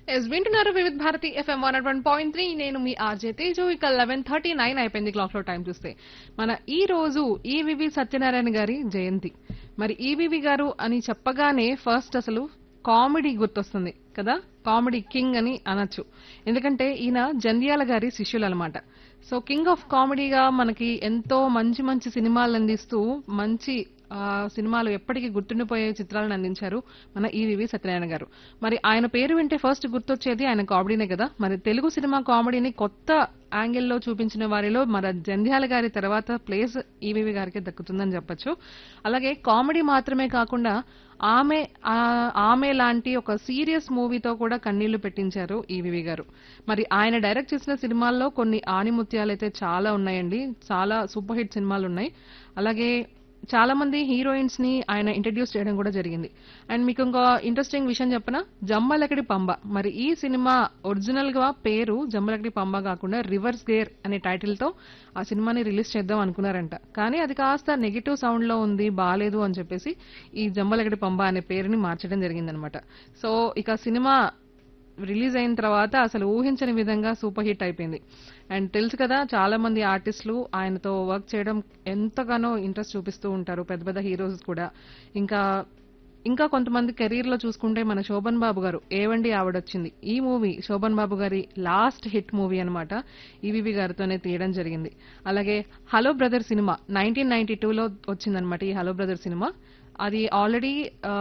yes వింటున్నారు Vividh Bharati FM one one point three నేను మీ ఆర్జే తేజు ఇక లెవెన్ థర్టీ నైన్ అయిపోయింది క్లాక్ లో టైం చూస్తే మన ఈ రోజు ఈవివి సత్యనారాయణ గారి జయంతి మరి ఈవివి గారు అని చెప్పగానే ఫస్ట్ అసలు కామెడీ గుర్తొస్తుంది కదా కామెడీ కింగ్ అని అనొచ్చు ఎందుకంటే ఈయన జంధ్యాల గారి శిష్యులు అనమాట సో కింగ్ ఆఫ్ కామెడీగా మనకి ఎంతో మంచి మంచి సినిమాలు అందిస్తూ మంచి ఆ, సినిమాలు ఎప్పటికీ గుర్తుండిపోయే చిత్రాలను అందించారు మన ఈవివి సత్యనారాయణ గారు మరి ఆయన పేరు వింటే ఫస్ట్ గుర్తొచ్చేది ఆయన కామెడీనే కదా మరి తెలుగు సినిమా కామెడీని కొత్త యాంగిల్లో చూపించిన వారిలో మన జంధ్యాల గారి తర్వాత ప్లేస్ ఈవివి గారికి దక్కుతుందని చెప్పొచ్చు అలాగే కామెడీ మాత్రమే కాకుండా ఆమె ఆ- ఆమె లాంటి ఒక సీరియస్ మూవీతో కూడా కన్నీళ్లు పెట్టించారు ఈవివి గారు మరి ఆయన డైరెక్ట్ చేసిన సినిమాల్లో కొన్ని ఆణిముత్యాలు అయితే చాలా ఉన్నాయండి చాలా సూపర్ హిట్ సినిమాలు ఉన్నాయి అలాగే చాలా మంది హీరోయిన్స్ ని ఆయన ఇంట్రడ్యూస్ చేయడం కూడా జరిగింది అండ్ మీకు ఇంకో ఇంట్రెస్టింగ్ విషయం చెప్పనా జమ్మలకడి పంబ మరి ఈ సినిమా ఒరిజినల్ గా పేరు జమ్మలకడి పంబ కాకుండా రివర్స్ గేర్ అనే టైటిల్ తో ఆ సినిమాని రిలీజ్ చేద్దాం అనుకున్నారంట కానీ అది కాస్త నెగిటివ్ సౌండ్ లో ఉంది బాలేదు అని చెప్పేసి ఈ జమ్మలకడి పంబ అనే పేరుని మార్చడం జరిగిందనమాట సో ఇక సినిమా రిలీజ్ అయిన తర్వాత అసలు ఊహించని విధంగా సూపర్ హిట్ అయిపోయింది అండ్ తెలుసు కదా చాలా మంది ఆర్టిస్టులు ఆయనతో వర్క్ చేయడం ఎంతగానో ఇంట్రెస్ట్ చూపిస్తూ ఉంటారు పెద్ద పెద్ద హీరోస్ కూడా ఇంకా ఇంకా కొంతమంది కెరీర్ లో చూసుకుంటే మన శోభన్ బాబు గారు ఏవండి ఆవిడొచ్చింది ఈ మూవీ శోభన్ బాబు గారి లాస్ట్ హిట్ మూవీ అనమాట ఈవీవి గారితోనే తీయడం జరిగింది అలాగే hello brother cinema nineteen ninety టూలో వచ్చిందనమాట ఈ హలో బ్రదర్ సినిమా అది ఆల్రెడీ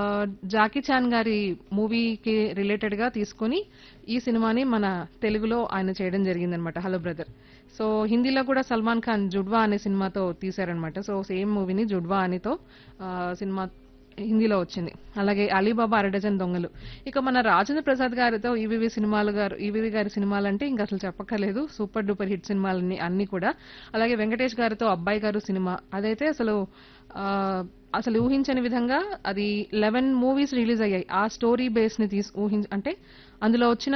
జాకీ చాన్ గారి మూవీకి రిలేటెడ్ గా తీసుకొని ఈ సినిమాని మన తెలుగులో ఆయన చేయడం జరిగిందనమాట హలో బ్రదర్ సో హిందీలో కూడా సల్మాన్ ఖాన్ జుడ్వా అనే సినిమాతో తీశారనమాట సో సేమ్ మూవీని జుడ్వా అనితో ఆ, సినిమా హిందీలో వచ్చింది అలాగే అలీబాబా అరడజన్ దొంగలు ఇక మన రాజేంద్ర ప్రసాద్ గారితో ఈవీవి సినిమాలు గారు ఈవీవి గారి సినిమాలు అంటే ఇంకా అసలు చెప్పక్కర్లేదు సూపర్ డూపర్ హిట్ సినిమాలన్నీ అన్ని కూడా అలాగే వెంకటేష్ గారితో అబ్బాయి గారు సినిమా అదైతే అసలు ఆ, అసలు ఊహించని విధంగా అది లెవెన్ మూవీస్ రిలీజ్ అయ్యాయి ఆ స్టోరీ బేస్ ని తీసి ఊహించ అంటే అందులో వచ్చిన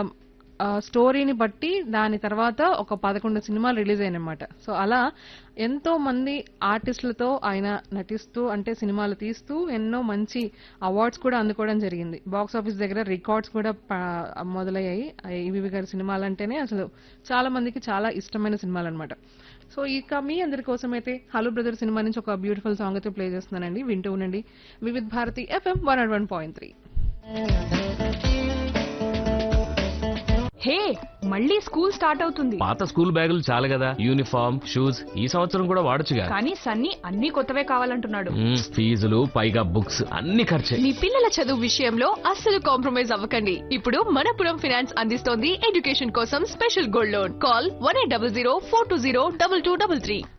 ఆ, స్టోరీని బట్టి దాని తర్వాత ఒక పదకొండు సినిమాలు రిలీజ్ అయినమాట సో అలా ఎంతో మంది ఆర్టిస్టులతో ఆయన నటిస్తూ అంటే సినిమాలు తీస్తూ ఎన్నో మంచి అవార్డ్స్ కూడా అందుకోవడం జరిగింది బాక్స్ ఆఫీస్ దగ్గర రికార్డ్స్ కూడా ప- మొదలయ్యాయి ఈవీవి గారి సినిమాలు అంటేనే అసలు చాలా మందికి చాలా ఇష్టమైన సినిమాలు అనమాట సో ఇక మీ అందరి కోసం అయితే హలో బ్రదర్ సినిమా నుంచి ఒక బ్యూటిఫుల్ సాంగ్ అయితే ప్లే చేస్తున్నానండి వింటూ ఉండండి Vividh Bharati FM one and one point three hey మళ్ళీ స్కూల్ స్టార్ట్ అవుతుంది పాత స్కూల్ బ్యాగులు చాలు కదా యూనిఫామ్ షూస్ ఈ సంవత్సరం కూడా వాడొచ్చుగా కానీ సన్నీ అన్ని కొత్తవే కావాలంటున్నాడు మ్మ్, ఫీజులు పైగా బుక్స్ అన్ని ఖర్చే మీ పిల్లల చదువు విషయంలో అస్సలు కాంప్రమైజ్ అవ్వకండి ఇప్పుడు మనపురం ఫినాన్స్ అందిస్తోంది ఎడ్యుకేషన్ కోసం special gold loan call one eight double zero four two zero double two double three